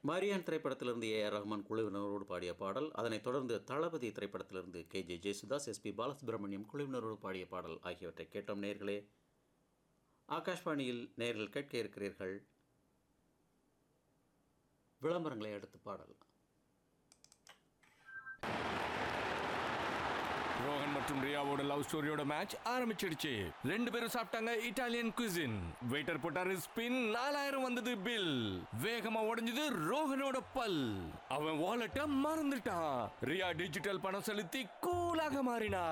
மரியான் திரைப்படத்திலிருந்து A R Rahman குழுவினரோடு பாடிய பாடல் அதனைத் தொடர்ந்து தளபதி திரைப்படத்திலிருந்து K J Yesudas SP Balasubrahmanyam குழுவினரோடு பாடிய பாடல் ஆகியவற்றை கேட்டோம் நேர்களே ஆகாஷ்வாணியில் நேரில் கேட்க இருக்கிறீர்கள் விளம்பரங்களை அடுத்து பாடல் ரோஹன் மற்றும் ரியாவோட லவ் ஸ்டோரியோட மேட்ச் ஆரம்பிச்சிடுச்சு ரெண்டு பேரும் சாப்பிட்டாங்க இட்டாலியன் குசின் வெயிட்டர் போட்டாரு ஸ்பின் நாலாயிரம் வந்தது பில் வேகமா உடைஞ்சது ரோஹனோட பல் அவன் வாலெட்ட மறந்துட்டான் ரியா டிஜிட்டல் பணம் செலுத்தி கூலாக மாறினா